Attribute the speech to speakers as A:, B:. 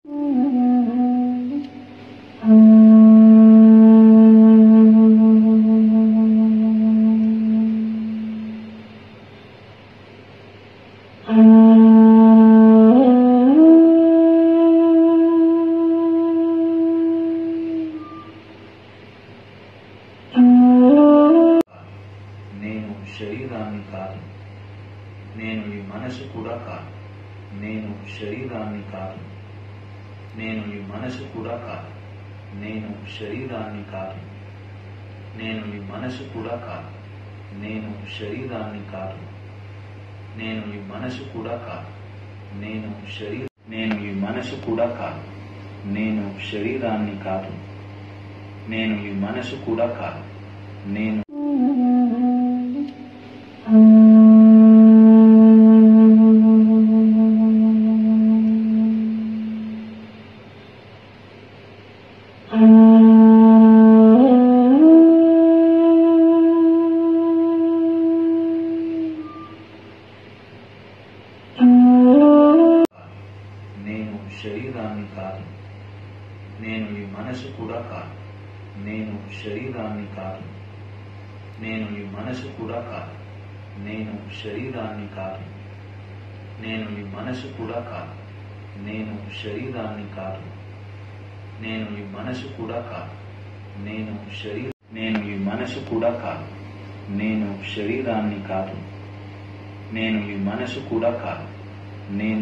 A: నేను శరీరాన్ని కాదు నేను ఈ మనసు కూడా కాదు నేను శరీరాన్ని కాదు నేను ఈ మనసు కూడా కాదు నేను శరీరాన్ని కాదు నేను ఈ మనసు కూడా కాదు నేను శరీరాన్ని కాదు నేను ఈ మనసు కూడా కాదు నేను శరీర నేను ఈ మనసు కూడా కాదు నేను శరీరాన్ని కాదు నేను ఈ మనసు కూడా కాదు నేను నేను శరీరాన్ని కాదు నేను ఈ మనసు కూడా కాదు నేను శరీరాన్ని కాదు నేను ఈ మనసు కూడా కాదు నేను శరీరాన్ని కాదు నేను ఈ మనసు కూడా కాదు నేను శరీరాన్ని కాదు నేను ఈ మనసు కూడా కాదు నేను శరీర నేను ఈ మనసు కూడా కాదు నేను శరీరాన్ని కాదు నేను ఈ మనసు కూడా కాదు నేను